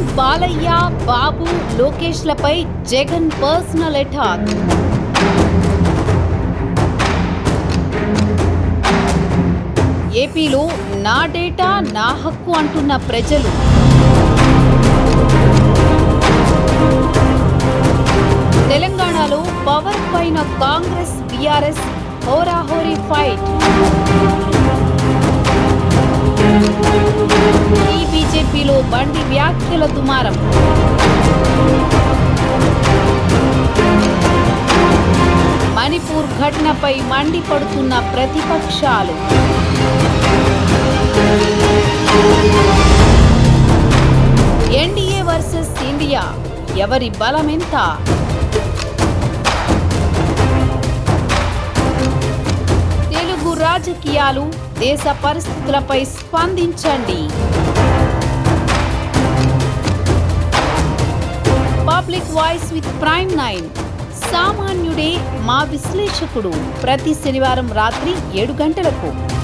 బాలయ్య బాబు లోకేష్లపై Jagan personal attack ఏపీలో నా డేటా నా హక్కు అంటున్న ప్రజలు తెలంగాణలో పవర్ పైన కాంగ్రెస్ బీఆర్ఎస్ హోరాహోరీ ఫైట్ ఈ బీజేపీలో బండి వ్యాఖ్యల దుమారం మణిపూర్ ఘటనపై మండిపడుతున్న ప్రతిపక్షాలు ఎన్డీఏ వర్సెస్ ఇండియా ఎవరి బలమెంత తెలుగు రాజకీయాలు దేశ పరిస్థితులపై స్పందించండి public voice with prime nine సామాన్యుడే మా విశ్లేషకుడు ప్రతి శనివారం రాత్రి ఏడు గంటలకు